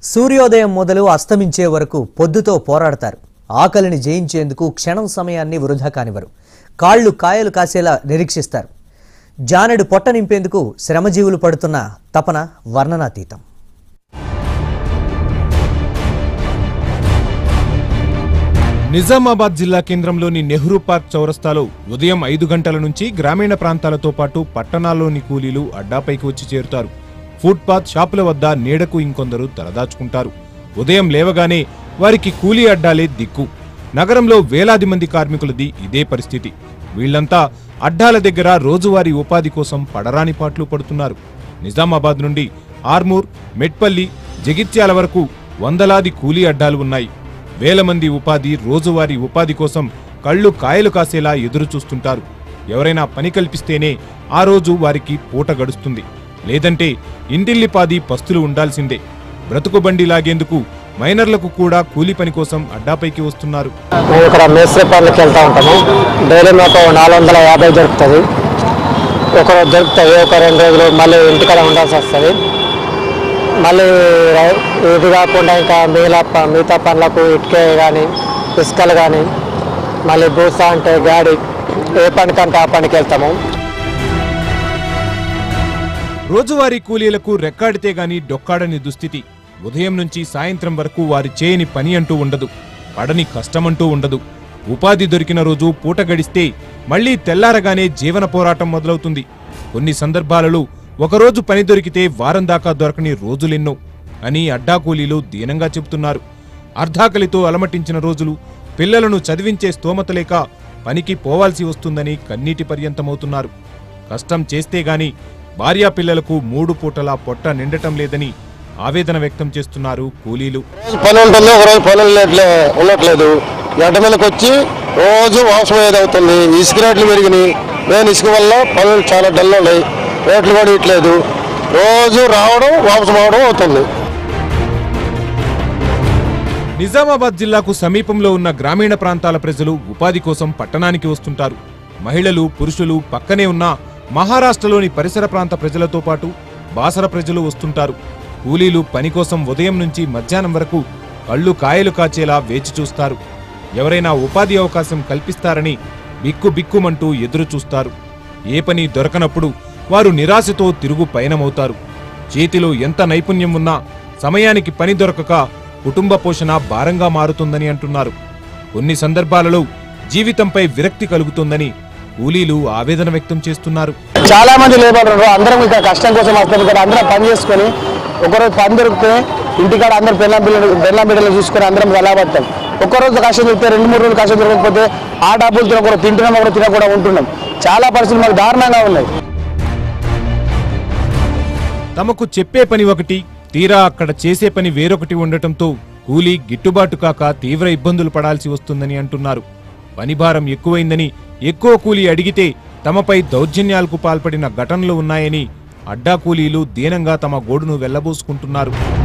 సూర్యోదయం మొదలు అస్తమించే వరకు పొద్దుతో పోరాడతారు ఆకలిని జయించేందుకు క్షణం సమయాన్ని వృధా కానివ్వరు కాళ్ళు కాయలు కాసేలా నిరీక్షిస్తారు జానెడు పొట్ట నింపేందుకు శ్రమజీవులు పడుతున్న తపన వర్ణనాతీతం నిజామాబాద్ జిల్లా కేంద్రంలోని నెహ్రూ పార్క్ చౌరస్తాలో ఉదయం ఐదు గంటల నుంచి గ్రామీణ ప్రాంతాలతో పాటు పట్టణాల్లోని కూలీలు అడ్డాపైకి వచ్చి చేరుతారు ఫుట్పాత్ షాపుల వద్ద నీడకు ఇంకొందరు తలదాచుకుంటారు ఉదయం లేవగానే వారికి కూలీ అడ్డాలే దిక్కు నగరంలో వేలాది మంది కార్మికులది ఇదే పరిస్థితి వీళ్లంతా అడ్డాల దగ్గర రోజువారీ ఉపాధి కోసం పడరాని పాట్లు పడుతున్నారు నిజామాబాద్ నుండి ఆర్మూర్ మెట్పల్లి జగిత్యాల వరకు వందలాది కూలీ అడ్డాలు ఉన్నాయి వేల మంది ఉపాధి రోజువారీ ఉపాధి కోసం కళ్ళు కాయలు కాసేలా ఎదురు చూస్తుంటారు ఎవరైనా పని కల్పిస్తేనే ఆ రోజు వారికి పూట గడుస్తుంది లేదంటే ఇంటిల్లిపాది పస్తులు ఉండాల్సిందే బ్రతుకు బండి లాగేందుకు మైనర్లకు కూడా కూలి పని కోసం అడ్డాపైకి వస్తున్నారు మేము ఇక్కడ మేస్త్రి పనులకి వెళ్తూ ఉంటాము డైలీ మాకు నాలుగు వందల యాభై దొరుకుతుంది ఒక రోజు దొరుకుతుంది ఒక రెండు రోజులు మళ్ళీ ఇంటికాడ ఉండాల్సి వస్తుంది మళ్ళీ రై- ఇది కాకుండా ఇంకా మిగతా ప- మిగతా పనులకు ఇటుకే కానీ ఇసుకలు కానీ మళ్ళీ బూస అంటే గాడి ఏ పనికంటే ఆ పనికి వెళ్తాము రోజువారీ కూలీలకు రెక్కాడితే గాని డొక్కాడని దుస్థితి ఉదయం నుంచి సాయంత్రం వరకు వారి చేయని పని అంటూ ఉండదు పడని కష్టమంటూ ఉండదు ఉపాధి దొరికిన రోజు పూట గడిస్తే మళ్లీ తెల్లారగానే జీవన పోరాటం మొదలవుతుంది కొన్ని సందర్భాలలో ఒకరోజు పని దొరికితే వారం దాకా దొరకని రోజులెన్నో అని అడ్డా కూలీలు దీనంగా చెబుతున్నారు అర్ధాకలితో అలమటించిన రోజులు పిల్లలను చదివించే స్తోమత లేక పనికి పోవాల్సి వస్తుందని కన్నీటి పర్యంతమవుతున్నారు కష్టం చేస్తే గాని భార్యా పిల్లలకు మూడు పూటలా పొట్ట నిండటం లేదని ఆవేదన వ్యక్తం చేస్తున్నారు కూలీలు రోజు పని ఉంటుంది ఒక రోజు పని ఉండట్లే ఉండట్లేదు ఎండ మీదకి వచ్చి రోజు వాసం ఏది అవుతుంది ఇసుక రేట్లు పెరిగినాయి నేను ఇసుక వల్ల పనులు చాలా డల్ ఉన్నాయి రేట్లు కూడా ఇట్లేదు రోజు రావడం వాపసు అవడం అవుతుంది నిజామాబాద్ జిల్లాకు సమీపంలో ఉన్న గ్రామీణ ప్రాంతాల ప్రజలు ఉపాధి కోసం పట్టణానికి వస్తుంటారు మహిళలు పురుషులు పక్కనే ఉన్న మహారాష్ట్రలోని పరిసర ప్రాంత ప్రజలతో పాటు బాసర ప్రజలు వస్తుంటారు కూలీలు పని కోసం ఉదయం నుంచి మధ్యాహ్నం వరకు కళ్ళు కాయలు కాచేలా వేచి చూస్తారు ఎవరైనా ఉపాధి అవకాశం కల్పిస్తారని బిక్కు బిక్కుమంటూ ఎదురు చూస్తారు ఏ పని దొరకనప్పుడు వారు నిరాశతో తిరుగు పయనమవుతారు చేతిలో ఎంత నైపుణ్యం ఉన్నా సమయానికి పని దొరకక కుటుంబ పోషణ భారంగా మారుతుందని అంటున్నారు కొన్ని సందర్భాలలో జీవితంపై విరక్తి కలుగుతుందని కూలీలు ఆవేదన వ్యక్తం చేస్తున్నారు చాలా మంది లేబర్ ఉన్నారు అందరం ఇక్కడ కష్టం కోసం వస్తాం ఇక్కడ అందరం పని చేసుకొని ఒకరోజు పని దొరికితే ఇంటికాడ అందరం పెళ్ళం పిల్లలు పెళ్ళం బిడ్డలు చూసుకొని అందరం వెళ్ళబడతాం ఒక్కరోజు కష్టం దొరికితే రెండు మూడు రోజులు కష్టం దొరకకపోతే ఆ డబ్బులతో ఒకరు తింటున్నాం ఒకరు తినకుండా ఉంటున్నాం చాలా పరిస్థితులు మాకు దారుణంగా ఉన్నాయి తమకు చెప్పే పని ఒకటి తీరా అక్కడ చేసే పని వేరొకటి ఉండటంతో కూలీ గిట్టుబాటు కాక తీవ్ర ఇబ్బందులు పడాల్సి వస్తుందని అంటున్నారు పనిభారం ఎక్కువైందని ఎక్కువ కూలీ అడిగితే తమపై దౌర్జన్యాలకు పాల్పడిన ఘటనలు ఉన్నాయని అడ్డా కూలీలు దీనంగా తమ గోడును వెళ్లబోసుకుంటున్నారు